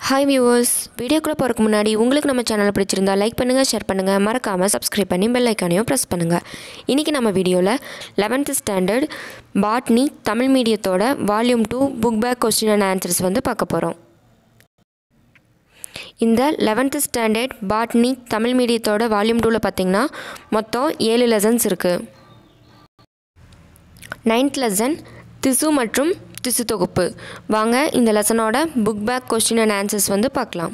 hi viewers வீடியோக்குள்ளே போகிறதுக்கு முன்னாடி உங்களுக்கு நம்ம சேனல் பிடிச்சிருந்தா லைக் பண்ணுங்கள் ஷேர் பண்ணுங்கள் மறக்காமல் சப்ஸ்கிரைப் பண்ணி பெல் ஐக்கானையும் ப்ரெஸ் பண்ணுங்கள் இன்றைக்கி நம்ம வீடியோவில் லெவன்த்து ஸ்டாண்டர்ட் பாட்னி தமிழ் மீடியத்தோட volume two book back question and answers வந்து பார்க்க போகிறோம் இந்த லெவன்த்து ஸ்டாண்டர்ட் பாட்னி தமிழ் மீடியத்தோட வால்யூம் டூவில் பார்த்திங்கன்னா மொத்தம் ஏழு லெசன்ஸ் இருக்குது நைன்த் லெசன் திசு மற்றும் திசு தொகுப்பு வாங்க இந்த லெசனோட book back question and answers வந்து பார்க்கலாம்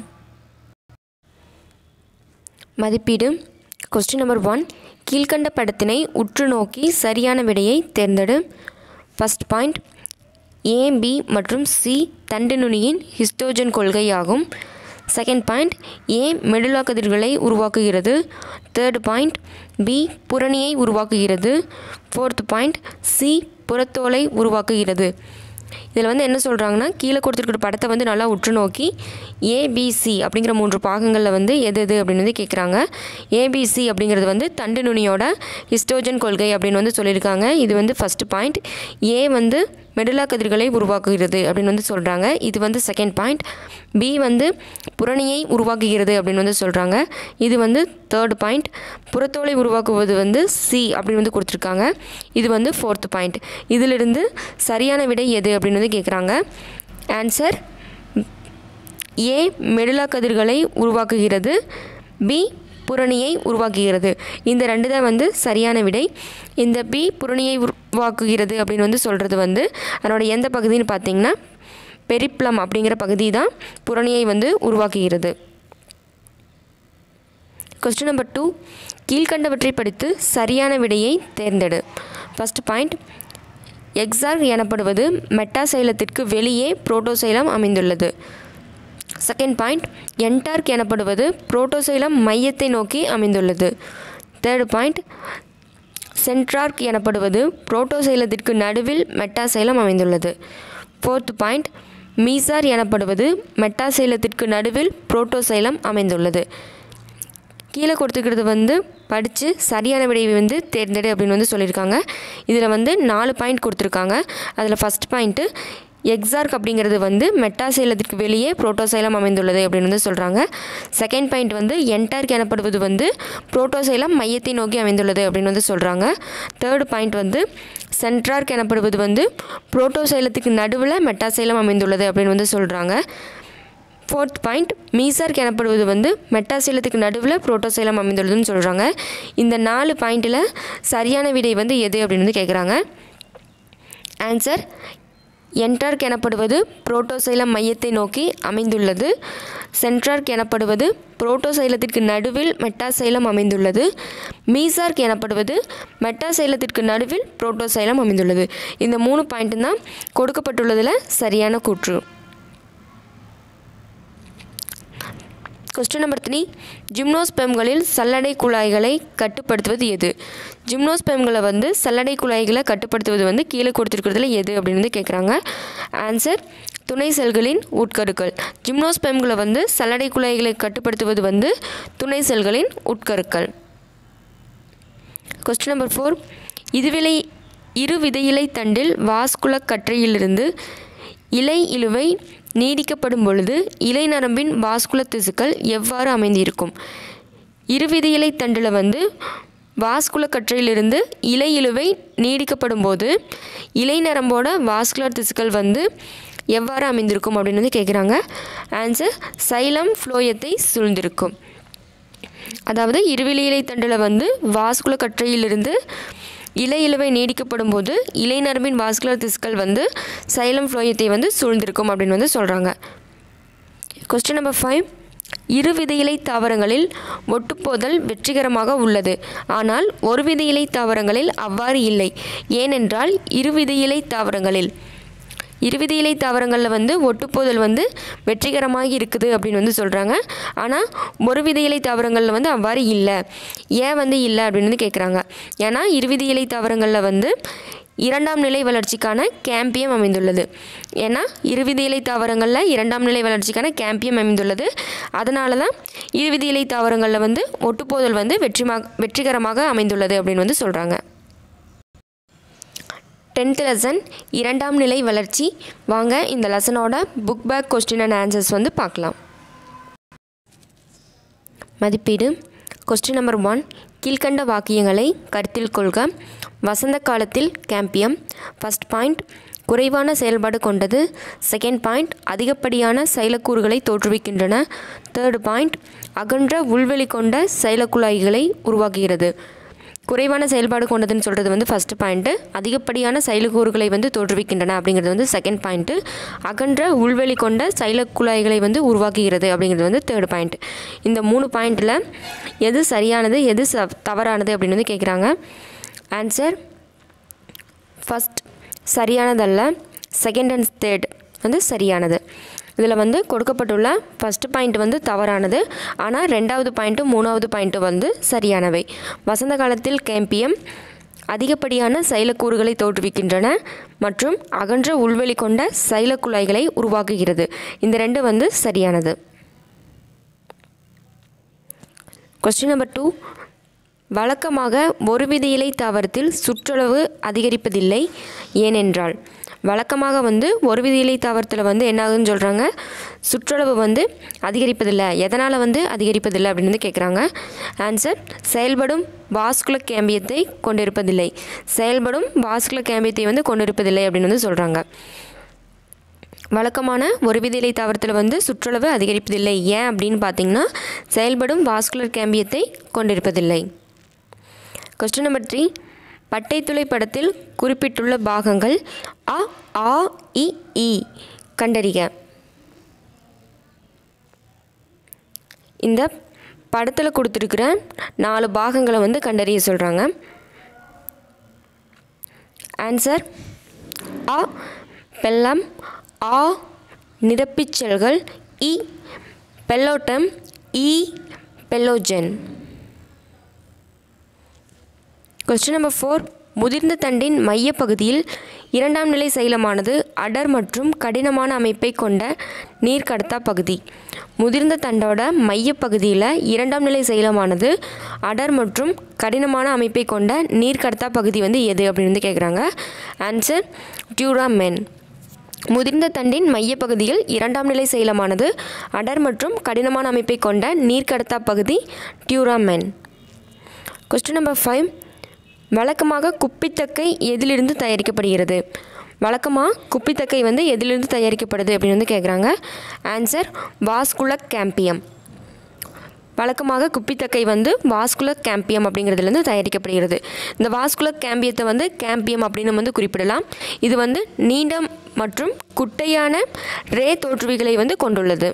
மதிப்பீடு கொஸ்டின் நம்பர் ஒன் கீழ்கண்ட படத்தினை உற்று நோக்கி சரியான விடையை தேர்ந்தெடு ஃபஸ்ட் பாயிண்ட் ஏ பி மற்றும் சி தண்டு நுனியின் ஹிஸ்டோஜன் கொள்கை ஆகும் செகண்ட் பாயிண்ட் ஏ மெடுலா கதிர்களை உருவாக்குகிறது தேர்ட் பாயிண்ட் பி புரணியை உருவாக்குகிறது ஃபோர்த் பாயிண்ட் சி புறத்தோலை உருவாக்குகிறது இதில் வந்து என்ன சொல்கிறாங்கன்னா கீழே கொடுத்துருக்கிற படத்தை வந்து நல்லா உற்று நோக்கி ஏபிசி அப்படிங்கிற மூன்று பாகங்களில் வந்து எது எது அப்படின்னு வந்து கேட்குறாங்க ஏபிசி அப்படிங்கிறது வந்து தண்டு நுனியோட ஹிஸ்டோஜன் கொள்கை அப்படின்னு வந்து சொல்லியிருக்காங்க இது வந்து ஃபஸ்ட்டு பாயிண்ட் ஏ வந்து மெடுலா கதிர்களை உருவாக்குகிறது அப்படின்னு வந்து சொல்கிறாங்க இது வந்து செகண்ட் பாயிண்ட் பி வந்து புரணியை உருவாக்குகிறது அப்படின்னு வந்து சொல்கிறாங்க இது வந்து தேர்ட் பாயிண்ட் புறத்தோலை உருவாக்குவது வந்து சி அப்படின்னு வந்து கொடுத்துருக்காங்க இது வந்து ஃபோர்த் பாயிண்ட் இதிலிருந்து சரியான விடை எது அப்படின்னு வந்து கேட்குறாங்க ஆன்சர் ஏ மெடுலா கதிர்களை உருவாக்குகிறது பி புரணியை உருவாக்குகிறது இந்த ரெண்டு தான் வந்து சரியான விடை இந்த பி புரணியை உருவாக்குகிறது அப்படின்னு வந்து சொல்கிறது வந்து அதனோட எந்த பகுதின்னு பார்த்தீங்கன்னா பெரிப்ளம் அப்படிங்கிற பகுதி தான் புரணியை வந்து உருவாக்குகிறது கொஸ்டின் நம்பர் டூ கீழ்கண்டவற்றை படித்து சரியான விடையை தேர்ந்தெடு ஃபஸ்ட் பாயிண்ட் எக்ஸார்க் எனப்படுவது மெட்டாசைலத்திற்கு வெளியே புரோட்டோசைலம் அமைந்துள்ளது செகண்ட் பாயிண்ட் என்டார்க் எனப்படுவது புரோட்டோசைலம் மையத்தை நோக்கி அமைந்துள்ளது தேர்ட் பாயிண்ட் சென்ட்ரார்க் எனப்படுவது புரோட்டோசைலத்திற்கு நடுவில் மெட்டாசைலம் அமைந்துள்ளது ஃபோர்த் பாயிண்ட் மீசார் எனப்படுவது மெட்டாசைலத்திற்கு நடுவில் புரோட்டோசைலம் அமைந்துள்ளது கீழே கொடுத்துக்கிறது வந்து படித்து சரியான விடையை வந்து தேர்ந்தெடு அப்படின்னு வந்து சொல்லியிருக்காங்க இதில் வந்து நாலு பாயிண்ட் கொடுத்துருக்காங்க அதில் ஃபஸ்ட் பாயிண்ட்டு எக்ஸார்க் அப்படிங்கிறது வந்து மெட்டாசைலத்திற்கு வெளியே புரோட்டோசைலம் அமைந்துள்ளது அப்படின்னு வந்து சொல்கிறாங்க செகண்ட் பாயிண்ட் வந்து என்டார்க் எனப்படுவது வந்து புரோட்டோசைலம் மையத்தை நோக்கி அமைந்துள்ளது அப்படின்னு வந்து சொல்கிறாங்க தேர்ட் பாயிண்ட் வந்து சென்ட்ரார்க் எனப்படுவது வந்து புரோட்டோசைலத்துக்கு நடுவில் மெட்டாசைலம் அமைந்துள்ளது அப்படின்னு வந்து சொல்கிறாங்க ஃபோர்த் பாயிண்ட் மீசார்க் எனப்படுவது வந்து மெட்டாசைலத்துக்கு நடுவில் புரோட்டோசைலம் அமைந்துள்ளதுன்னு சொல்கிறாங்க இந்த நாலு பாயிண்டில் சரியான விடை வந்து எது அப்படின்னு வந்து கேட்குறாங்க ஆன்சர் என்டார்க் எனப்படுவது புரோட்டோசைலம் மையத்தை நோக்கி அமைந்துள்ளது சென்ட்ரார்க் எனப்படுவது புரோட்டோசைலத்திற்கு நடுவில் மெட்டாசைலம் அமைந்துள்ளது மீசார்க் எனப்படுவது மெட்டாசைலத்திற்கு நடுவில் புரோட்டோசைலம் அமைந்துள்ளது இந்த மூணு பாயிண்ட்டு தான் கொடுக்கப்பட்டுள்ளதில் சரியான கூற்று கொஸ்டின் நம்பர் த்ரீ ஜிம்னோஸ்பெம்களில் சல்லடை குழாய்களை கட்டுப்படுத்துவது எது ஜிம்னோஸ்பெம்களை வந்து சல்லடை குழாய்களை கட்டுப்படுத்துவது வந்து கீழே கொடுத்துருக்கிறதுல எது அப்படின்னு வந்து கேட்குறாங்க ஆன்சர் துணை செல்களின் உட்கருக்கள் ஜிம்னோஸ்பெம்களை வந்து சல்லடை குழாய்களை கட்டுப்படுத்துவது வந்து துணை செல்களின் உட்கருக்கள் கொஸ்டின் நம்பர் ஃபோர் இதுவிலை இரு விதையிலை தண்டில் வாஸ்குல கற்றையிலிருந்து இலை இழுவை நீடிக்கப்படும் பொழுது இலை நரம்பின் வாஸ்குல திசுக்கள் எவ்வாறு அமைந்திருக்கும் இருவிதியிலை தண்டில் வந்து வாஸ்குல கற்றையிலிருந்து இலை இழுவை நீடிக்கப்படும் போது இலை நரம்போட வாஸ்குலர் திசுக்கள் வந்து எவ்வாறு அமைந்திருக்கும் அப்படின்னு வந்து கேட்குறாங்க ஆன்சர் சைலம் ஃப்ளோயத்தை சூழ்ந்திருக்கும் அதாவது இருவிலையிலை தண்டில் வந்து வாஸ்குல கற்றையிலிருந்து இலை இழுவை நீடிக்கப்படும் போது இலை நரம்பின் வாஸ்குலர் திசுக்கள் வந்து சைலம் ஃப்ளோயத்தை வந்து சூழ்ந்திருக்கும் அப்படின்னு வந்து சொல்கிறாங்க கொஸ்டின் நம்பர் ஃபைவ் இரு விதையிலை தாவரங்களில் ஒட்டுப்போதல் வெற்றிகரமாக உள்ளது ஆனால் ஒரு விதையிலை தாவரங்களில் அவ்வாறு இல்லை ஏனென்றால் இரு விதையிலை தாவரங்களில் இருவித இலை தாவரங்களில் வந்து ஒட்டுப்போதல் வந்து வெற்றிகரமாக இருக்குது அப்படின்னு வந்து சொல்கிறாங்க ஆனால் ஒரு வித இலை தாவரங்களில் வந்து அவ்வாறு இல்லை ஏன் வந்து இல்லை அப்படின்னு வந்து கேட்குறாங்க ஏன்னா இருவித இலை தாவரங்களில் வந்து இரண்டாம் நிலை வளர்ச்சிக்கான கேம்பியம் அமைந்துள்ளது ஏன்னா இருவித இலை தாவரங்களில் இரண்டாம் நிலை வளர்ச்சிக்கான கேம்பியம் அமைந்துள்ளது அதனால தான் இருவித இலை தாவரங்களில் வந்து ஒட்டுப்போதல் வந்து வெற்றிமாக வெற்றிகரமாக அமைந்துள்ளது அப்படின்னு வந்து சொல்கிறாங்க டென்த் லெசன் இரண்டாம் நிலை வளர்ச்சி வாங்க இந்த லெசனோட book back question and answers வந்து பார்க்கலாம் மதிப்பீடு கொஸ்டின் நம்பர் ஒன் கீழ்கண்ட வாக்கியங்களை கருத்தில் கொள்க வசந்த காலத்தில் கேம்பியம் ஃபஸ்ட் பாயிண்ட் குறைவான செயல்பாடு கொண்டது செகண்ட் பாயிண்ட் அதிகப்படியான சைலக்கூறுகளை தோற்றுவிக்கின்றன தேர்டு பாயிண்ட் அகன்ற உள்வெளி கொண்ட சைலக்குழாய்களை உருவாக்குகிறது குறைவான செயல்பாடு கொண்டதுன்னு சொல்கிறது வந்து ஃபஸ்ட்டு பாயிண்ட்டு அதிகப்படியான சைலக்கூறுகளை வந்து தோற்றுவிக்கின்றன அப்படிங்கிறது வந்து செகண்ட் பாயிண்ட்டு அகன்ற உள்வெளி கொண்ட சைலக்குழாய்களை வந்து உருவாக்குகிறது அப்படிங்கிறது வந்து தேர்ட் பாயிண்ட் இந்த மூணு பாயிண்டில் எது சரியானது எது ச தவறானது அப்படின்னு வந்து கேட்குறாங்க ஆன்சர் ஃபஸ்ட் சரியானதல்ல செகண்ட் அண்ட் தேர்ட் வந்து சரியானது இதில் வந்து கொடுக்கப்பட்டுள்ள ஃபஸ்ட்டு பாயிண்ட் வந்து தவறானது ஆனால் ரெண்டாவது பாயிண்ட்டும் மூணாவது பாயிண்ட்டும் வந்து சரியானவை வசந்த காலத்தில் கேம்பியம் அதிகப்படியான சைலக்கூறுகளை தோற்றுவிக்கின்றன மற்றும் அகன்ற உள்வெளி கொண்ட சைலக்குழாய்களை உருவாக்குகிறது இந்த ரெண்டு வந்து சரியானது கொஸ்டின் நம்பர் டூ வழக்கமாக ஒரு விதியிலை தாவரத்தில் சுற்றளவு அதிகரிப்பதில்லை ஏனென்றால் வழக்கமாக வந்து ஒரு விதியிலை தாவரத்தில் வந்து என்ன ஆகுதுன்னு சொல்கிறாங்க சுற்றளவு வந்து அதிகரிப்பதில்லை எதனால் வந்து அதிகரிப்பதில்லை அப்படின்னு வந்து கேட்குறாங்க ஆன்சர் செயல்படும் வாஸ்குல கேம்பியத்தை கொண்டிருப்பதில்லை செயல்படும் வாஸ்குல கேம்பியத்தை வந்து கொண்டிருப்பதில்லை அப்படின்னு வந்து சொல்கிறாங்க வழக்கமான ஒரு விதிலை தாவரத்தில் வந்து சுற்றளவு அதிகரிப்பதில்லை ஏன் அப்படின்னு பார்த்தீங்கன்னா செயல்படும் வாஸ்குலர் கேம்பியத்தை கொண்டிருப்பதில்லை கொஸ்டின் நம்பர் த்ரீ பட்டைத்துளை படத்தில் குறிப்பிட்டுள்ள பாகங்கள் அ ஆ இ ஈ கண்டறிக இந்த படத்தில் கொடுத்துருக்கிற நாலு பாகங்களை வந்து கண்டறிய சொல்கிறாங்க ஆன்சர் அ பெல்லம் ஆ நிரப்பிச் செல்கள் இ பெல்லோட்டம் இ பெல்லோஜன் கொஸ்டின் நம்பர் ஃபோர் முதிர்ந்த தண்டின் மையப்பகுதியில் இரண்டாம் நிலை சைலமானது அடர் மற்றும் கடினமான அமைப்பை கொண்ட நீர்க்கடத்தா பகுதி முதிர்ந்த தண்டோட மையப்பகுதியில் இரண்டாம் நிலை சைலமானது அடர் மற்றும் கடினமான அமைப்பை கொண்ட நீர்க்கடத்தா பகுதி வந்து எது அப்படின்னு வந்து கேட்குறாங்க ஆன்சர் டியூராமென் முதிர்ந்த தண்டின் மையப்பகுதியில் இரண்டாம் நிலை சைலமானது அடர் மற்றும் கடினமான அமைப்பை கொண்ட நீர்க்கடத்தா பகுதி டியூராமென் கொஸ்டின் நம்பர் ஃபைவ் வழக்கமாக குப்பித்தக்கை எதிலிருந்து தயாரிக்கப்படுகிறது வழக்கமாக குப்பித்தக்கை வந்து எதிலிருந்து தயாரிக்கப்படுது அப்படின்னு வந்து கேட்குறாங்க ஆன்சர் வாஸ்குல கேம்பியம் வழக்கமாக குப்பித்தக்கை வந்து வாஸ்குல கேம்பியம் அப்படிங்கிறதுலேருந்து தயாரிக்கப்படுகிறது இந்த வாஸ்குல கேம்பியத்தை வந்து கேம்பியம் அப்படின்னு வந்து குறிப்பிடலாம் இது வந்து நீண்ட மற்றும் குட்டையான ரே தோற்றுவிகளை வந்து கொண்டுள்ளது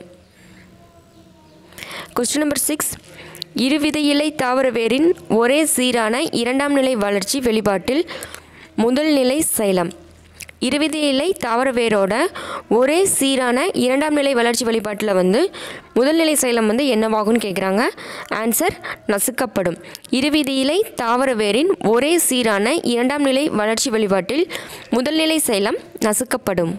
கொஸ்டின் நம்பர் சிக்ஸ் இருவித இலை தாவர வேரின் ஒரே சீரான இரண்டாம் நிலை வளர்ச்சி வெளிப்பாட்டில் முதல் நிலை சைலம் இருவித இலை தாவர வேரோட ஒரே சீரான இரண்டாம் நிலை வளர்ச்சி வெளிப்பாட்டில் வந்து முதல் நிலை சைலம் வந்து என்னவாகும்னு கேட்குறாங்க ஆன்சர் நசுக்கப்படும் இருவித இலை தாவர வேரின் ஒரே சீரான இரண்டாம் நிலை வளர்ச்சி வெளிப்பாட்டில் முதல் நிலை சைலம் நசுக்கப்படும்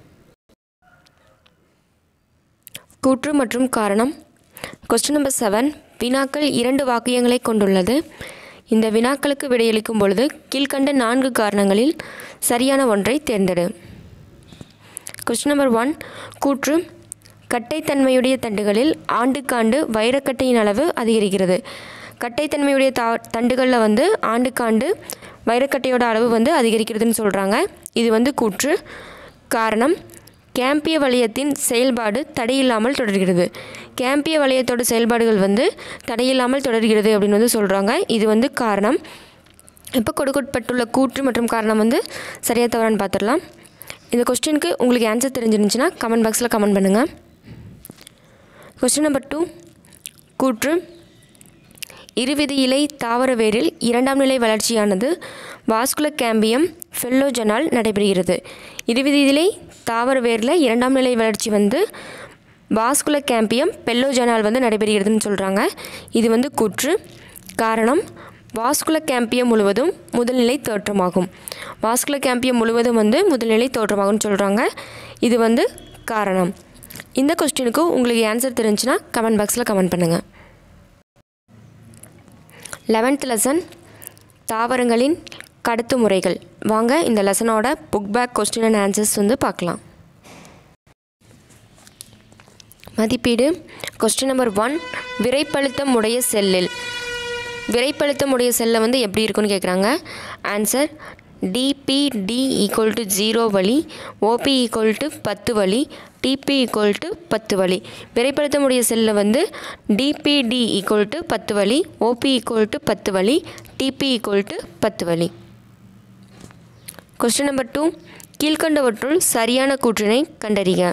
கூற்று மற்றும் காரணம் கொஸ்டின் நம்பர் செவன் வினாக்கள் இரண்டு வாக்கியங்களை கொண்டுள்ளது இந்த வினாக்களுக்கு விடையளிக்கும் பொழுது கீழ்கண்ட நான்கு காரணங்களில் சரியான ஒன்றை தேர்ந்தெடு கொஸ்டின் நம்பர் ஒன் கூற்று கட்டைத்தன்மையுடைய தண்டுகளில் ஆண்டுக்காண்டு வைரக்கட்டையின் அளவு அதிகரிக்கிறது கட்டைத்தன்மையுடைய தா தண்டுகளில் வந்து ஆண்டுக்காண்டு வைரக்கட்டையோட அளவு வந்து அதிகரிக்கிறதுன்னு சொல்கிறாங்க இது வந்து கூற்று காரணம் கேம்பிய வளையத்தின் செயல்பாடு தடையில்லாமல் தொடர்கிறது கேம்பிய வளையத்தோட செயல்பாடுகள் வந்து தடையில்லாமல் தொடர்கிறது அப்படின்னு வந்து சொல்கிறாங்க இது வந்து காரணம் இப்போ கொடுக்கப்பட்டுள்ள கூற்று மற்றும் காரணம் வந்து சரியாக தவறான்னு பார்த்துடலாம் இந்த கொஸ்டினுக்கு உங்களுக்கு ஆன்சர் தெரிஞ்சிருந்துச்சுன்னா கமெண்ட் பாக்ஸில் கமெண்ட் பண்ணுங்கள் கொஸ்டின் நம்பர் டூ கூற்று இருவித இலை தாவர வேரில் இரண்டாம் நிலை வளர்ச்சியானது வாஸ்குல கேம்பியம் ஃபெல்லோஜனால் நடைபெறுகிறது இருவித இலை தாவர வேரில் இரண்டாம் நிலை வளர்ச்சி வந்து வாஸ்குல கேம்பியம் பெல்லோஜனால் வந்து நடைபெறுகிறதுன்னு சொல்கிறாங்க இது வந்து கூற்று காரணம் வாஸ்குல கேம்பியம் முழுவதும் முதல்நிலை தோற்றமாகும் வாஸ்குல கேம்பியம் முழுவதும் வந்து முதல்நிலை தோற்றமாகும்னு சொல்கிறாங்க இது வந்து காரணம் இந்த கொஸ்டினுக்கு உங்களுக்கு ஆன்சர் தெரிஞ்சுன்னா கமெண்ட் பாக்ஸில் கமெண்ட் பண்ணுங்கள் லெவன்த் லெசன் தாவரங்களின் கடத்து முறைகள் வாங்க இந்த லெசனோட book back question and answers வந்து பார்க்கலாம் மதிப்பீடு கொஸ்டின் நம்பர் ஒன் விரைப்பழுத்தம் உடைய செல்லில் விரைப்பழுத்தம் உடைய செல்லை வந்து எப்படி இருக்குன்னு கேட்குறாங்க answer DPD equal to zero வழி ஓபி ஈக்குவல் டு பத்து வழி டிபி ஈக்குவல் டு பத்து வழி விரைப்படுத்த முடிய செல்லில் வந்து டிபிடி ஈக்குவல் டு பத்து வழி ஓபி ஈக்குவல் டு பத்து வழி டிபி ஈக்குவல் டு பத்து வழி கொஸ்டின் நம்பர் டூ கீழ்கண்டவற்றுள் சரியான கூற்றினை கண்டறிக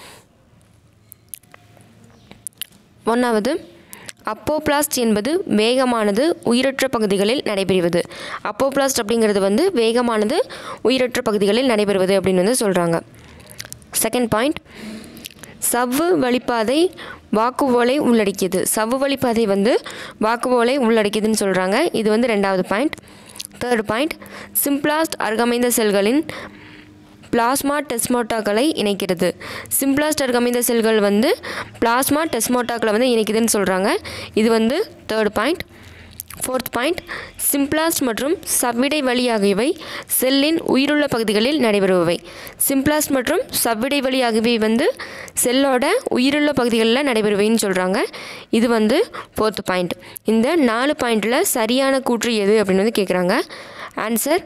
ஒன்றாவது அப்போபிளாஸ்ட் என்பது வேகமானது உயிரற்ற பகுதிகளில் நடைபெறுவது அப்போபிளாஸ்ட் அப்படிங்கிறது வந்து வேகமானது உயிரற்ற பகுதிகளில் நடைபெறுவது அப்படின்னு வந்து சொல்கிறாங்க செகண்ட் பாயிண்ட் சவ்வு வழிப்பாதை வாக்குவோலை உள்ளடக்கியது சவ்வு வழிப்பாதை வந்து வாக்குவோலை உள்ளடக்கியதுன்னு சொல்கிறாங்க இது வந்து ரெண்டாவது பாயிண்ட் தேர்ட் பாயிண்ட் சிம்ப்ளாஸ்ட் அருகமைந்த செல்களின் பிளாஸ்மா டெஸ்மோட்டாக்களை இணைக்கிறது சிம்ப்ளாஸ்ட் அருகமைந்த செல்கள் வந்து பிளாஸ்மா டெஸ்மோட்டாக்களை வந்து இணைக்குதுன்னு சொல்கிறாங்க இது வந்து third point fourth point symplast மற்றும் சவ்விடை வழி ஆகியவை செல்லின் உயிருள்ள பகுதிகளில் நடைபெறுபவை சிம்ப்ளாஸ்ட் மற்றும் சவ்விடை வழி ஆகியவை வந்து செல்லோட உயிருள்ள பகுதிகளில் நடைபெறுவைன்னு சொல்கிறாங்க இது வந்து ஃபோர்த் பாயிண்ட் இந்த நாலு பாயிண்டில் சரியான கூற்று எது அப்படின்னு வந்து கேட்குறாங்க ஆன்சர்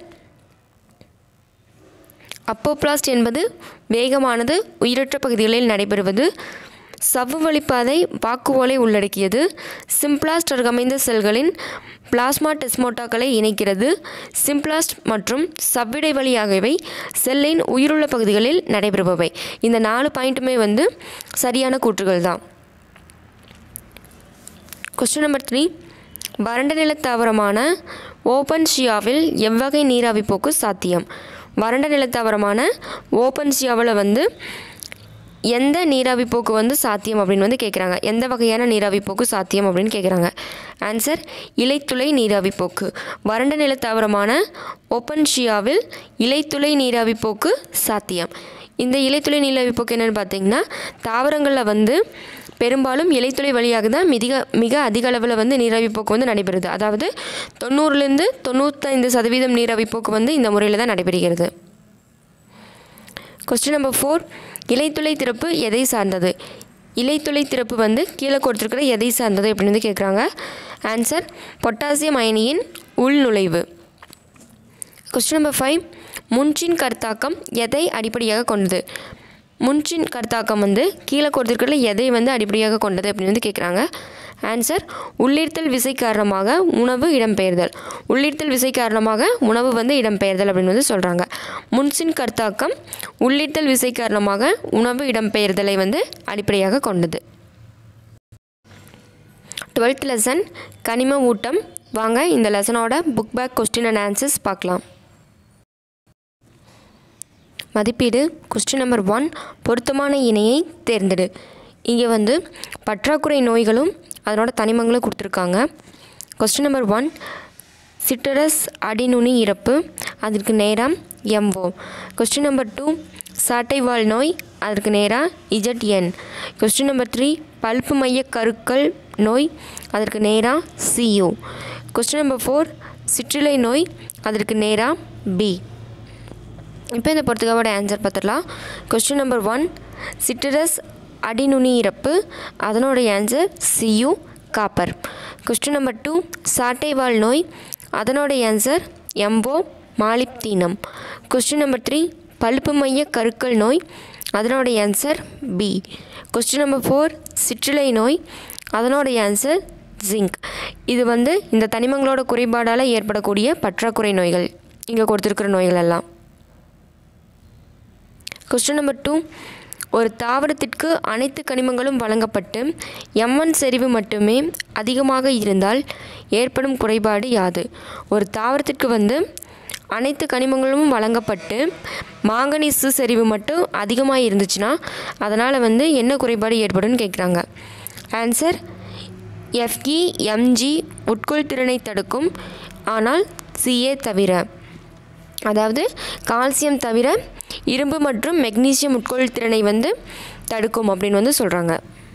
அப்போபிளாஸ்ட் என்பது வேகமானது உயிரற்ற பகுதிகளில் நடைபெறுவது சவ்வு வழிப்பாதை வாக்குவோலை உள்ளடக்கியது சிம்ப்ளாஸ்ட் அருகமைந்த செல்களின் பிளாஸ்மா டெஸ்மோட்டாக்களை இணைக்கிறது சிம்ப்ளாஸ்ட் மற்றும் சவ்விடை வழி ஆகியவை செல்லின் உயிருள்ள பகுதிகளில் நடைபெறுபவை இந்த நாலு பாயிண்ட்டுமே வந்து சரியான கூற்றுகள் தான் கொஸ்டின் நம்பர் த்ரீ வறண்ட நில தாவரமான ஓபன்ஷியாவில் எவ்வகை நீராவி போக்கு சாத்தியம் வறண்ட நிலத்தாவரமான ஓப்பன்ஷியாவில் வந்து எந்த நீராவி போக்கு வந்து சாத்தியம் அப்படின்னு வந்து கேட்குறாங்க எந்த வகையான நீராவி போக்கு சாத்தியம் அப்படின்னு கேட்குறாங்க ஆன்சர் இலைத்துளை நீராவி போக்கு வறண்ட நிலத்தாவரமான ஓப்பன்ஷியாவில் இலைத்துளை நீராவி போக்கு சாத்தியம் இந்த இலைத்துளை நீராவி போக்கு என்னென்னு பார்த்தீங்கன்னா தாவரங்களில் வந்து பெரும்பாலும் இலைத்துளை வழியாக தான் மிக மிக அதிக அளவில் வந்து நீராவி போக்கு வந்து நடைபெறுது அதாவது தொண்ணூறுலேருந்து தொண்ணூத்தைந்து சதவீதம் நீராவி போக்கு வந்து இந்த முறையில் தான் நடைபெறுகிறது கொஸ்டின் நம்பர் ஃபோர் இலைத்துளை திறப்பு எதை சார்ந்தது இலைத்துளை திறப்பு வந்து கீழே கொடுத்துருக்கிற எதை சார்ந்தது அப்படின்னு வந்து கேட்குறாங்க ஆன்சர் பொட்டாசியம் அயனியின் உள்நுழைவு கொஸ்டின் நம்பர் ஃபைவ் முன்சின் கருத்தாக்கம் எதை அடிப்படையாக கொண்டது முன்சின் கருத்தாக்கம் வந்து கீழே கொடுத்துருக்கல எதை வந்து அடிப்படையாக கொண்டது அப்படின்னு வந்து கேட்குறாங்க ஆன்சர் உள்ளீர்த்தல் விசை காரணமாக உணவு இடம்பெயர்தல் உள்ளீர்த்தல் விசை காரணமாக உணவு வந்து இடம்பெயர்தல் அப்படின்னு வந்து சொல்கிறாங்க முன்சின் கருத்தாக்கம் உள்ளீர்த்தல் விசை காரணமாக உணவு இடம்பெயர்தலை வந்து அடிப்படையாக கொண்டது டுவெல்த் லெசன் கனிம ஊட்டம் வாங்க இந்த லெசனோட book back question and answers பார்க்கலாம் மதிப்பீடு கொஸ்டின் நம்பர் ஒன் பொருத்தமான இணையை தேர்ந்தெடு இங்கே வந்து பற்றாக்குறை நோய்களும் அதனோட தனிமங்களும் கொடுத்துருக்காங்க கொஸ்டின் நம்பர் ஒன் சிட்டரஸ் அடிநுனி இறப்பு அதற்கு நேரம் எம்ஓ கொஸ்டின் நம்பர் டூ சாட்டைவால் நோய் அதற்கு நேராக இஜட்என் கொஸ்டின் நம்பர் த்ரீ பல்ப்பு மைய கருக்கள் நோய் அதற்கு நேராக சியு கொஸ்டின் நம்பர் ஃபோர் சிற்றிலை நோய் அதற்கு நேராக பி இப்போ இந்த பொறுத்துக்காவோட ஆன்சர் பார்த்துடலாம் கொஸ்டின் நம்பர் ஒன் சிட்ரஸ் அடிநுனி இறப்பு அதனுடைய answer CU copper question number two சாட்டைவால் நோய் அதனுடைய answer MO molybdenum question number three பழுப்பு மைய கருக்கள் நோய் அதனுடைய answer B question number four சிற்றிலை நோய் அதனுடைய ஆன்சர் ஜிங்க் இது வந்து இந்த தனிமங்களோட குறைபாடால் ஏற்படக்கூடிய பற்றாக்குறை நோய்கள் இங்கே கொடுத்துருக்குற நோய்கள் எல்லாம் கொஸ்டின் நம்பர் டூ ஒரு தாவரத்திற்கு அனைத்து கனிமங்களும் வழங்கப்பட்டு எம்என் செறிவு மட்டுமே அதிகமாக இருந்தால் ஏற்படும் குறைபாடு யாது ஒரு தாவரத்திற்கு வந்து அனைத்து கனிமங்களும் வழங்கப்பட்டு மாங்கனீசு செறிவு மட்டும் அதிகமாக இருந்துச்சுன்னா அதனால் வந்து என்ன குறைபாடு ஏற்படும்னு கேட்குறாங்க ஆன்சர் எஃப்இ எம்ஜி உட்கொள் திறனை தடுக்கும் ஆனால் சிஏ தவிர அதாவது கால்சியம் தவிர இரும்பு மற்றும் மெக்னீசியம் உட்கொள் திறனை வந்து தடுக்கும் அப்படின்னு வந்து சொல்கிறாங்க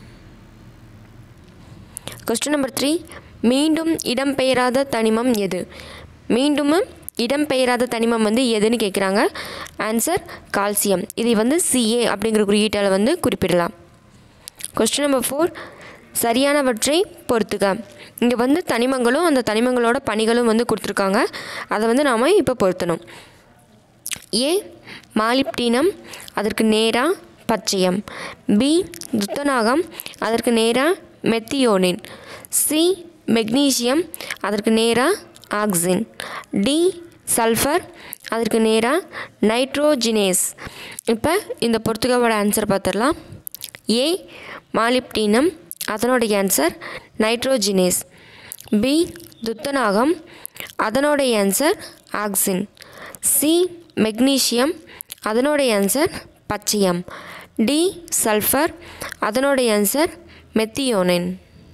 கொஸ்டின் நம்பர் த்ரீ மீண்டும் இடம்பெயராத தனிமம் எது மீண்டும் இடம்பெயராத தனிமம் வந்து எதுன்னு கேட்குறாங்க ஆன்சர் கால்சியம் இதை வந்து சிஏ அப்படிங்கிற குறியீட்டால் வந்து குறிப்பிடலாம் கொஸ்டின் நம்பர் ஃபோர் சரியானவற்றை பொறுத்துக இங்கே வந்து தனிமங்களும் அந்த தனிமங்களோட பணிகளும் வந்து கொடுத்துருக்காங்க அதை வந்து நாம் இப்போ பொருத்தணும் ஏ மாலிப்டினம் அதற்கு நேராக பச்சையம் பி துத்தநாகம் அதற்கு நேராக மெத்தியோனின் சி மெக்னீசியம் அதற்கு நேராக ஆக்சின் டி சல்ஃபர் அதற்கு நேராக நைட்ரோஜினேஸ் இப்போ இந்த பொறுத்துக்காவோட ஆன்சர் பார்த்துடலாம் ஏ மாலிப்டினம் அதனுடைய ஆன்சர் நைட்ரோஜினேஸ் பி துத்தநாகம் அதனுடைய ஆன்சர் ஆக்சின் சி மெக்னீசியம் அதனுடைய ஆன்சர் பச்சையம் டி சல்ஃபர் அதனுடைய answer methionine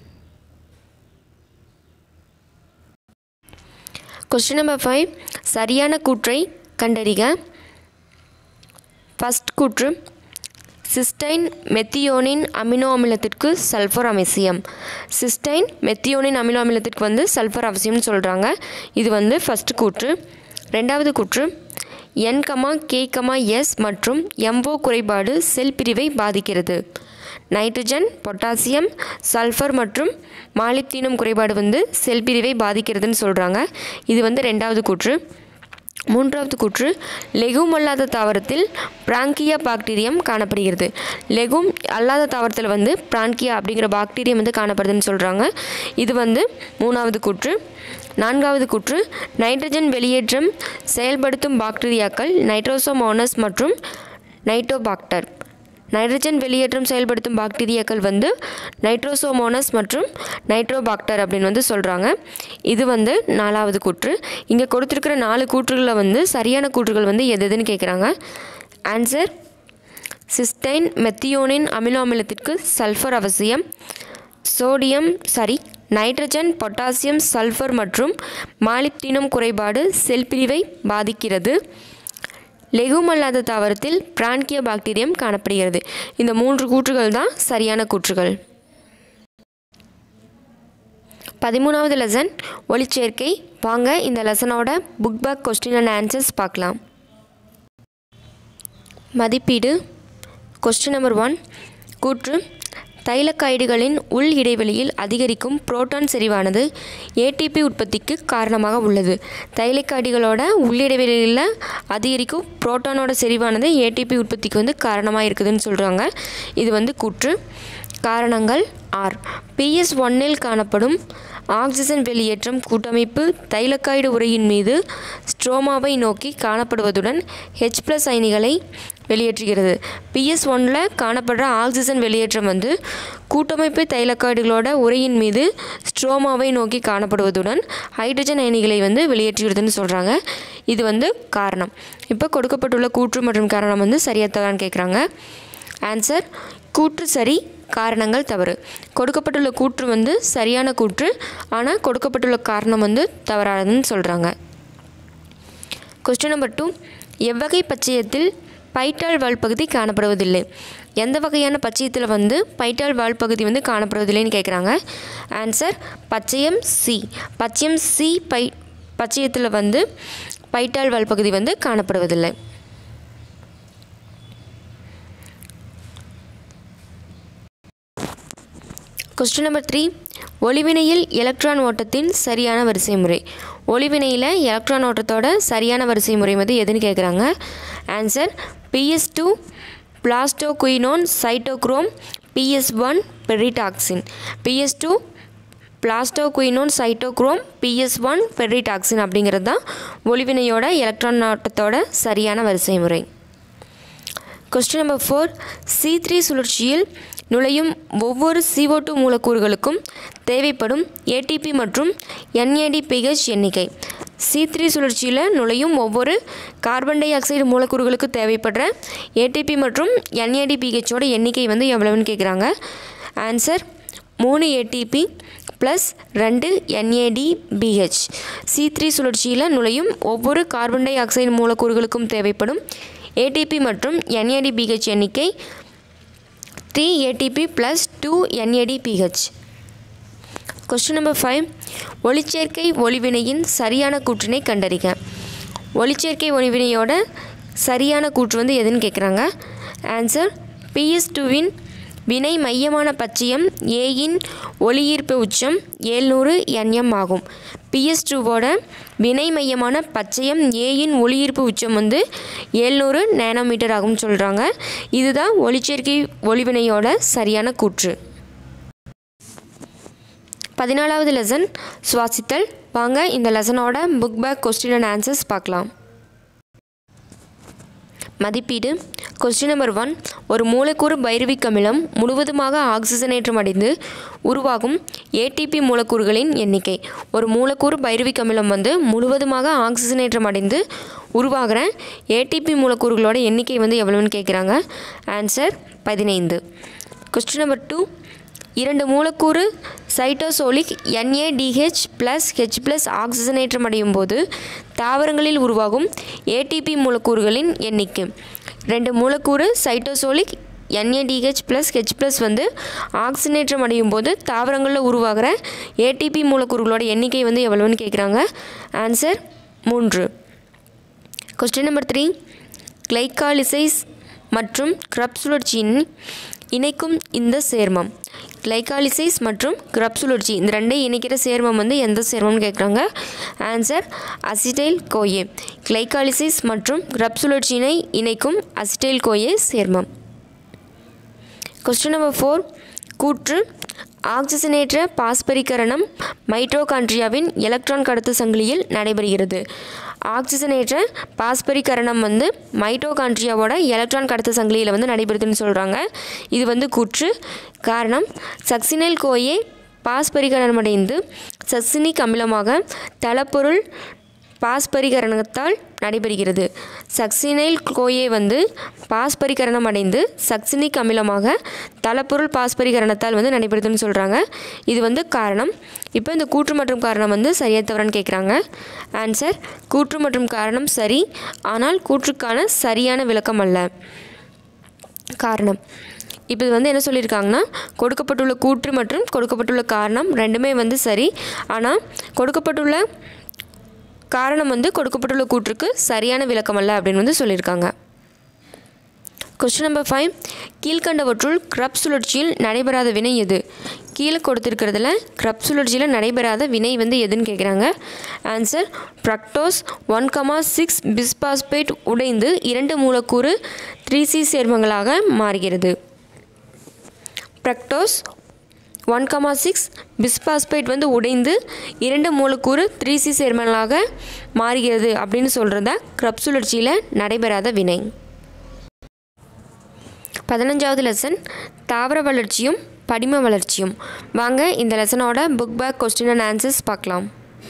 question number five சரியான கூற்றை கண்டறிக ஃபஸ்ட் கூற்று சிஸ்டைன் மெத்தியோனின் அமினோ அமிலத்திற்கு சல்ஃபர் அவசியம் சிஸ்டைன் மெத்தியோனின் அமினோ அமிலத்திற்கு வந்து சல்ஃபர் அவசியம்னு சொல்கிறாங்க இது வந்து ஃபஸ்ட் கூற்று ரெண்டாவது கூற்று N comma K comma S மற்றும் எம்போ குறைபாடு செல் பிரிவை பாதிக்கிறது நைட்ரஜன் பொட்டாசியம் சல்ஃபர் மற்றும் மாலிப்தீனம் குறைபாடு வந்து செல் பிரிவை பாதிக்கிறதுன்னு சொல்கிறாங்க இது வந்து ரெண்டாவது கூற்று மூன்றாவது கூற்று லெகும் அல்லாத தாவரத்தில் பிராங்கியா பாக்டீரியம் காணப்படுகிறது லெகும் அல்லாத தாவரத்தில் வந்து பிராங்கியா அப்படிங்கிற பாக்டீரியம் வந்து காணப்படுதுன்னு சொல்கிறாங்க இது வந்து மூணாவது கூற்று நான்காவது கூற்று நைட்ரஜன் வெளியேற்றம் செயல்படுத்தும் பாக்டீரியாக்கள் நைட்ரோசோமோனஸ் மற்றும் நைட்டோபாக்டர் நைட்ரஜன் வெளியேற்றம் செயல்படுத்தும் பாக்டீரியாக்கள் வந்து நைட்ரோசோமோனஸ் மற்றும் நைட்ரோபாக்டர் அப்படின்னு வந்து சொல்கிறாங்க இது வந்து நாலாவது கூற்று இங்கே கொடுத்துருக்கிற நாலு கூற்றுகளில் வந்து சரியான கூற்றுகள் வந்து எது எதுன்னு கேட்குறாங்க ஆன்சர் சிஸ்டைன் மெத்தியோனின் அமினோ அமிலத்திற்கு சல்ஃபர் அவசியம் sodium sorry nitrogen potassium sulphur மற்றும் மாலிப்டினம் குறைபாடு செல் பிரிவை பாதிக்கிறது லெகும் அல்லாத தாவரத்தில் பிரான்கிய பாக்டீரியம் காணப்படுகிறது இந்த மூன்று கூற்றுகள் தான் சரியான கூற்றுகள் பதிமூணாவது லெசன் ஒளிச்சேர்க்கை வாங்க இந்த லெசனோட book back question and answers பார்க்கலாம் மதிப்பீடு கொஸ்டின் நம்பர் ஒன் கூற்று தைலக்காய்டுகளின் உள் இடைவெளியில் அதிகரிக்கும் புரோட்டான் செறிவானது ஏடிபி உற்பத்திக்கு காரணமாக உள்ளது தைலக்காய்டுகளோட உள் இடைவெளியில் அதிகரிக்கும் புரோட்டானோட செறிவானது ஏடிபி உற்பத்திக்கு வந்து காரணமாக இருக்குதுன்னு சொல்கிறாங்க இது வந்து கூற்று காரணங்கள் ஆர் பிஎஸ் ஒன்னில் காணப்படும் ஆக்சிஜன் வெளியேற்றம் கூட்டமைப்பு தைலக்காய்டு உரையின் மீது ஸ்ட்ரோமாவை நோக்கி காணப்படுவதுடன் ஹெச் ப்ளஸ் அயனிகளை வெளியேற்றுகிறது பிஎஸ் ஒனில் காணப்படுற ஆக்சிஜன் வெளியேற்றம் வந்து கூட்டமைப்பு தைலக்காய்டுகளோட உரையின் மீது ஸ்ட்ரோமாவை நோக்கி காணப்படுவதுடன் ஹைட்ரஜன் அயனிகளை வந்து வெளியேற்றுகிறதுன்னு சொல்கிறாங்க இது வந்து காரணம் இப்போ கொடுக்கப்பட்டுள்ள கூற்று மற்றும் காரணம் வந்து சரியாத்தலான்னு கேட்குறாங்க ஆன்சர் கூற்று சரி காரணங்கள் தவறு கொடுக்கப்பட்டுள்ள கூற்று வந்து சரியான கூற்று ஆனால் கொடுக்கப்பட்டுள்ள காரணம் வந்து தவறானதுன்னு சொல்கிறாங்க கொஸ்டின் நம்பர் டூ எவ்வகை பச்சையத்தில் பைட்டால் வால் பகுதி காணப்படுவதில்லை எந்த வகையான பச்சையத்தில் வந்து பைட்டால் வால் பகுதி வந்து காணப்படுவதில்லைன்னு கேட்குறாங்க ஆன்சர் பச்சையம் சி பச்சையம் சி பை பச்சையத்தில் வந்து பைட்டால் வால் பகுதி வந்து காணப்படுவதில்லை கொஸ்டின் நம்பர் த்ரீ ஒளிவினையில் எலக்ட்ரான் ஓட்டத்தின் சரியான வரிசை முறை ஒளிவினையில் எலக்ட்ரான் ஓட்டத்தோட சரியான வரிசை முறை வந்து எதுன்னு கேட்குறாங்க answer PS two plastoquinone cytochrome PS one ferredoxin PS two plastoquinone cytochrome PS one ferredoxin அப்படிங்கிறது தான் ஒளிவினையோட எலக்ட்ரான் ஓட்டத்தோட சரியான வரிசை முறை question number four C three சுழற்சியில் நுழையும் ஒவ்வொரு CO2 டூ மூலக்கூறுகளுக்கும் தேவைப்படும் ஏடிபி மற்றும் NADPH எண்ணிக்கை சி த்ரீ சுழற்சியில் நுழையும் ஒவ்வொரு கார்பன் டை ஆக்சைடு மூலக்கூறுகளுக்கு தேவைப்படுற ஏடிபி மற்றும் NADPHோட எண்ணிக்கை வந்து எவ்வளவுன்னு கேட்குறாங்க ஆன்சர் மூணு ஏடிபி ப்ளஸ் ரெண்டு என்ஏடிபிஹெச் சி த்ரீ சுழற்சியில் நுழையும் ஒவ்வொரு கார்பன் டை ஆக்சைடு மூலக்கூறுகளுக்கும் தேவைப்படும் ஏடிபி மற்றும் என்ஏடிபிஹெச் எண்ணிக்கை three ATP plus two NADPH question number five ஒளிச்சேர்க்கை ஒளிவினையின் சரியான கூற்றினை கண்டறிக ஒளிச்சேர்க்கை ஒளிவினையோட சரியான கூற்று வந்து எதுன்னு கேட்குறாங்க ஆன்சர் பிஎஸ் டூவின் வினை மையமான பச்சையம் ஏயின் ஒளியீர்ப்பு உச்சம் ஏழ்நூறு என்எம் ஆகும் பிஎஸ் டூவோட வினை மையமான பச்சையம் ஏயின் ஒளியீர்ப்பு உச்சம் வந்து ஏழ்நூறு நேனோமீட்டர் ஆகும்னு சொல்கிறாங்க இதுதான் ஒளிச்சேர்க்கை ஒளிவினையோட சரியான கூற்று பதினாலாவது லெசன் சுவாசித்தல் வாங்க இந்த லெசனோட book back question and answers பார்க்கலாம் மதிப்பீடு கொஸ்டின் நம்பர் ஒன் ஒரு மூலக்கூறு பைரவிக் அமிலம் முழுவதுமாக ஆக்சிஜனேற்றம் அடைந்து உருவாகும் ஏடிபி மூலக்கூறுகளின் எண்ணிக்கை ஒரு மூலக்கூறு பைரவிக் அமிலம் வந்து முழுவதுமாக ஆக்சிஜனேற்றம் அடைந்து உருவாகிற ஏடிபி மூலக்கூறுகளோட எண்ணிக்கை வந்து எவ்வளோன்னு கேட்குறாங்க ஆன்சர் பதினைந்து கொஸ்டின் நம்பர் டூ இரண்டு மூலக்கூறு cytosolic NADH plus H plus ஆக்சிஜனேற்றம் அடையும் போது தாவரங்களில் உருவாகும் ஏடிபி மூலக்கூறுகளின் எண்ணிக்கை ரெண்டு மூலக்கூறு cytosolic NADH plus H plus வந்து ஆக்சிஜனேற்றம் அடையும் போது தாவரங்களில் உருவாகிற ஏடிபி மூலக்கூறுகளோட எண்ணிக்கை வந்து எவ்வளோன்னு கேட்குறாங்க ஆன்சர் மூன்று கொஸ்டின் நம்பர் த்ரீ கிளைகாலிசைஸ் மற்றும் கிரப் சுழற்சியின் இணைக்கும் இந்த சேர்மம் கிளைகாலிசைஸ் மற்றும் கிரப் சுழற்சி இந்த ரெண்டையும் இணைக்கிற சேர்மம் வந்து எந்த சேர்மம்னு கேட்குறாங்க ஆன்சர் அசிடைல் கோயே கிளைகாலிசைஸ் மற்றும் கிரப் சுழற்சியினை இணைக்கும் அசிடைல் கோயே சேர்மம் கொஸ்டின் நம்பர் ஃபோர் கூற்று ஆக்சிஜனேற்ற பாஸ்பரிகரணம் மைட்ரோகாண்ட்ரியாவின் எலக்ட்ரான் கடத்து சங்கிலியில் நடைபெறுகிறது ஆக்சிஜனேற்ற பாஸ்பரிகரணம் வந்து மைட்டோகாண்ட்ரியாவோட எலக்ட்ரான் கடத்து சங்கிலியில் வந்து நடைபெறுதுன்னு சொல்கிறாங்க இது வந்து கூற்று காரணம் சக்சினைல் கோயே பாஸ்பரிகரணமடைந்து சக்சினிக் அமிலமாக தளப்பொருள் பாஸ்பரிகரணத்தால் நடைபெறுகிறது சக்சினைல் கோயே வந்து பாஸ்பரிகரணம் அடைந்து சக்சினிக் அமிலமாக தளப்பொருள் பாஸ்பரிகரணத்தால் வந்து நடைபெறுதுன்னு சொல்கிறாங்க இது வந்து காரணம் இப்போ இந்த கூற்று மற்றும் காரணம் வந்து சரியா தவறான்னு கேட்குறாங்க ஆன்சர் கூற்று மற்றும் காரணம் சரி ஆனால் கூற்றுக்கான சரியான விளக்கம் அல்ல காரணம் இப்போ இது வந்து என்ன சொல்லியிருக்காங்கன்னா கொடுக்கப்பட்டுள்ள கூற்று மற்றும் கொடுக்கப்பட்டுள்ள காரணம் ரெண்டுமே வந்து சரி ஆனால் கொடுக்கப்பட்டுள்ள காரணம் வந்து கொடுக்கப்பட்டுள்ள கூற்றுக்கு சரியான விளக்கம் அல்ல அப்படின்னு வந்து சொல்லியிருக்காங்க கொஸ்டின் நம்பர் ஃபைவ் கீழ்கண்டவற்றுள் கிரப் சுழற்சியில் நடைபெறாத வினை எது கீழே கொடுத்துருக்கிறதுல கிரப் சுழற்சியில் நடைபெறாத வினை வந்து எதுன்னு கேட்குறாங்க answer fructose one comma six bisphosphate உடைந்து இரண்டு மூலக்கூறு த்ரீ சி சேர்மங்களாக மாறுகிறது fructose one comma six bisphosphate வந்து உடைந்து இரண்டு மூலக்கூறு த்ரீ சி சேர்மங்களாக மாறுகிறது அப்படின்னு சொல்கிறத கிரப் சுழற்சியில் நடைபெறாத வினை பதினஞ்சாவது லெசன் தாவர வளர்ச்சியும் படிம வளர்ச்சியும் வாங்க இந்த லெசனோட book back question and answers பார்க்கலாம்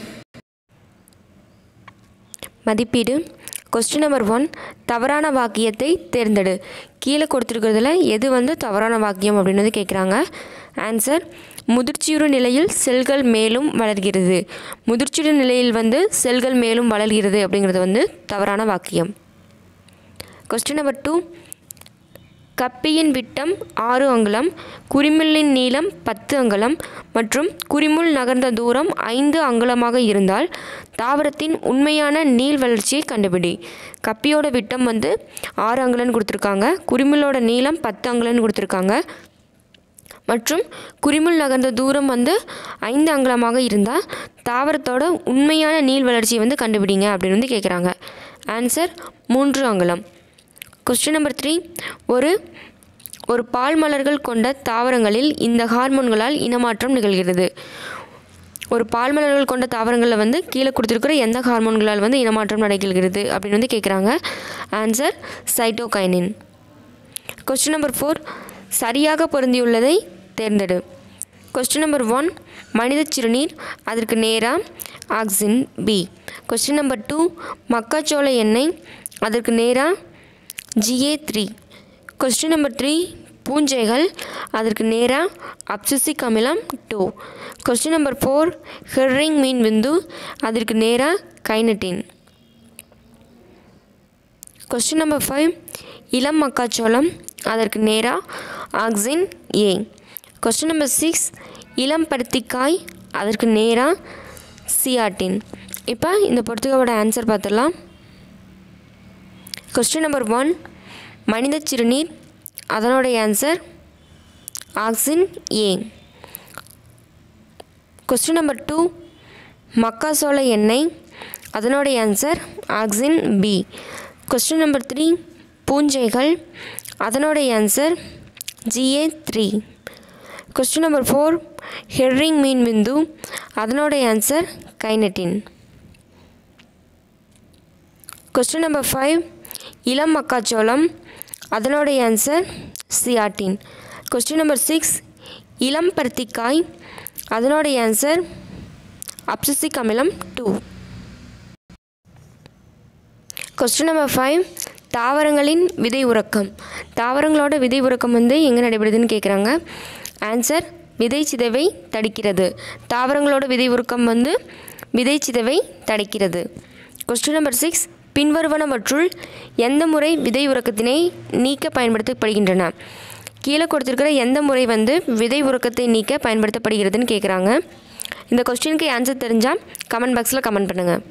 மதிப்பீடு கொஸ்டின் நம்பர் ஒன் தவறான வாக்கியத்தை தேர்ந்தெடு கீழே கொடுத்துருக்கிறதுல எது வந்து தவறான வாக்கியம் அப்படின்னு வந்து கேட்குறாங்க ஆன்சர் முதிர்ச்சியுறு நிலையில் செல்கள் மேலும் வளர்கிறது முதிர்ச்சியுறு நிலையில் வந்து செல்கள் மேலும் வளர்கிறது அப்படிங்கிறது வந்து தவறான வாக்கியம் கொஸ்டின் நம்பர் டூ கப்பியின் விட்டம் ஆறு அங்குலம் குறிமுள்ளின் நீளம் பத்து அங்குலம் மற்றும் குறிமுள் நகர்ந்த தூரம் ஐந்து அங்குலமாக இருந்தால் தாவரத்தின் உண்மையான நீள் வளர்ச்சியை கண்டுபிடி கப்பியோட விட்டம் வந்து ஆறு அங்குலன்னு கொடுத்துருக்காங்க குறிமுள்ளோட நீளம் பத்து அங்குலன்னு கொடுத்துருக்காங்க மற்றும் குறிமுள் நகர்ந்த தூரம் வந்து ஐந்து அங்குலமாக இருந்தால் தாவரத்தோட உண்மையான நீள் வளர்ச்சியை வந்து கண்டுபிடிங்க அப்படின்னு வந்து கேட்குறாங்க ஆன்சர் மூன்று அங்குலம் கொஸ்டின் நம்பர் த்ரீ ஒரு ஒரு பால் மலர்கள் கொண்ட தாவரங்களில் இந்த ஹார்மோன்களால் இனமாற்றம் நிகழ்கிறது ஒரு பால் மலர்கள் கொண்ட தாவரங்களில் வந்து கீழே கொடுத்துருக்கிற எந்த ஹார்மோன்களால் வந்து இனமாற்றம் நிகழ்கிறது அப்படின்னு வந்து கேட்குறாங்க answer cytokinin question number four சரியாக பொருந்தியுள்ளதை தேர்ந்தெடு கொஸ்டின் நம்பர் ஒன் மனித சிறுநீர் அதற்கு நேராக auxin B question number two மக்காச்சோள எண்ணெய் அதற்கு நேராக GA three question number three பூஞ்சைகள் அதற்கு நேராக அப்சிசிக் அமிலம் two question number four herring மீன் விந்து அதற்கு நேராக கைனட்டின் கொஸ்டின் நம்பர் ஃபைவ் இளம் மக்காச்சோளம் அதற்கு நேராக auxin A question number six இளம் பருத்திக்காய் அதற்கு நேராக சியாட்டின் இப்போ இந்த பொறுத்துக்காவோட ஆன்சர் பார்த்துடலாம் கொஸ்டின் நம்பர் ஒன் மனித சிறுநீர் அதனுடைய answer auxin A question number two மக்காசோள எண்ணெய் அதனுடைய answer auxin B question number three பூஞ்சைகள் அதனுடைய answer GA three question number four herring மீன் விந்து அதனுடைய answer kinetin question number five இளம் மக்காச்சோளம் அதனுடைய answer zeatin question number six இளம் பருத்திக்காய் அதனுடைய ஆன்சர் அப்சிசிக் அமிலம் டூ கொஸ்டின் நம்பர் ஃபைவ் தாவரங்களின் விதை உறக்கம் தாவரங்களோட விதை உறக்கம் வந்து எங்கே நடைபெறுதுன்னு கேட்குறாங்க ஆன்சர் விதை சிதைவை தடுக்கிறது தாவரங்களோட விதை உறக்கம் வந்து விதை சிதைவை தடுக்கிறது கொஸ்டின் நம்பர் சிக்ஸ் பின்வருவனவற்றுள் எந்த முறை விதை உறக்கத்தினை நீக்க பயன்படுத்தப்படுகின்றன கீழே கொடுத்துருக்கிற எந்த முறை வந்து விதை உறக்கத்தை நீக்க பயன்படுத்தப்படுகிறதுன்னு கேட்குறாங்க இந்த கொஸ்டினுக்கு ஆன்சர் தெரிஞ்சால் கமெண்ட் பாக்ஸில் கமெண்ட் பண்ணுங்கள்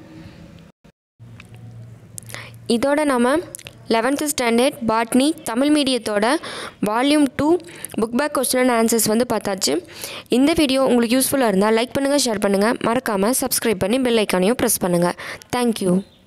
இதோட நாம் லெவன்த்து ஸ்டாண்டர்ட் பாட்னி தமிழ் மீடியத்தோட volume two book back question and answers வந்து பார்த்தாச்சு இந்த வீடியோ உங்களுக்கு யூஸ்ஃபுல்லாக இருந்தால் லைக் பண்ணுங்கள் ஷேர் பண்ணுங்கள் மறக்காமல் சப்ஸ்கிரைப் பண்ணி பெல் ஐக்கானையும் ப்ரெஸ் பண்ணுங்கள் தேங்க்யூ